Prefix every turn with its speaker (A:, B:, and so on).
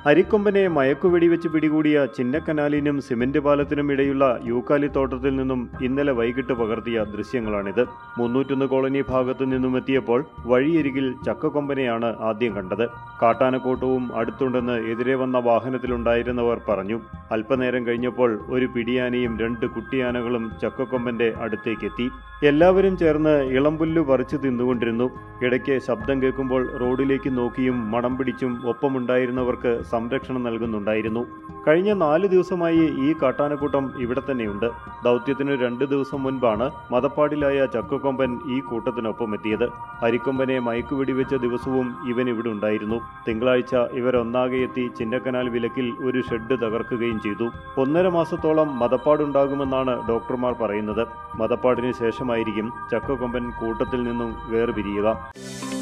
A: അരിക്കൊമ്പനെ മയക്കുവെടിവെച്ച് പിടികൂടിയ ചിന്നക്കനാലിനും സിമന്റ് പാലത്തിനും ഇടയുള്ള യൂക്കാലി തോട്ടത്തിൽ നിന്നും ഇന്നലെ വൈകിട്ട് പകർത്തിയ ദൃശ്യങ്ങളാണിത് മുന്നൂറ്റൊന്ന് കോളനി ഭാഗത്തു നിന്നും എത്തിയപ്പോൾ വഴിയരികിൽ ചക്കക്കൊമ്പനെയാണ് ആദ്യം കണ്ടത് കാട്ടാനക്കൂട്ടവും അടുത്തുണ്ടെന്ന് എതിരെ വന്ന വാഹനത്തിലുണ്ടായിരുന്നവർ പറഞ്ഞു അല്പനേരം കഴിഞ്ഞപ്പോൾ ഒരു പിടിയാനയും രണ്ട് കുട്ടിയാനകളും ചക്കക്കൊമ്പന്റെ അടുത്തേക്കെത്തി എല്ലാവരും ചേർന്ന് ഇളംപുല്ലു പറിച്ചു തിന്നുകൊണ്ടിരുന്നു ഇടയ്ക്ക് ശബ്ദം കേൾക്കുമ്പോൾ റോഡിലേക്ക് നോക്കിയും മണം പിടിച്ചും ഒപ്പമുണ്ടായിരുന്നവർക്ക് സംരക്ഷണം നൽകുന്നുണ്ടായിരുന്നു കഴിഞ്ഞ നാല് ദിവസമായി ഈ കാട്ടാനക്കൂട്ടം ഇവിടെ തന്നെയുണ്ട് ദൗത്യത്തിന് രണ്ട് ദിവസം മുൻപാണ് മതപ്പാടിലായ ചക്കക്കൊമ്പൻ ഈ കൂട്ടത്തിനൊപ്പം എത്തിയത് അരിക്കൊമ്പനെ മയക്കുവെടിവെച്ച ദിവസവും ഇവൻ ഇവിടെ ഉണ്ടായിരുന്നു തിങ്കളാഴ്ച ഇവരൊന്നാകെ എത്തി ചിന്നക്കനാൽ വിലക്കിൽ ഒരു ഷെഡ് തകർക്കുകയും ചെയ്തു ഒന്നര മാസത്തോളം മതപ്പാടുണ്ടാകുമെന്നാണ് ഡോക്ടർമാർ പറയുന്നത് മതപ്പാടിന് ശേഷമായിരിക്കും ചക്കക്കൊമ്പൻ കൂട്ടത്തിൽ നിന്നും വേർപിരിയുക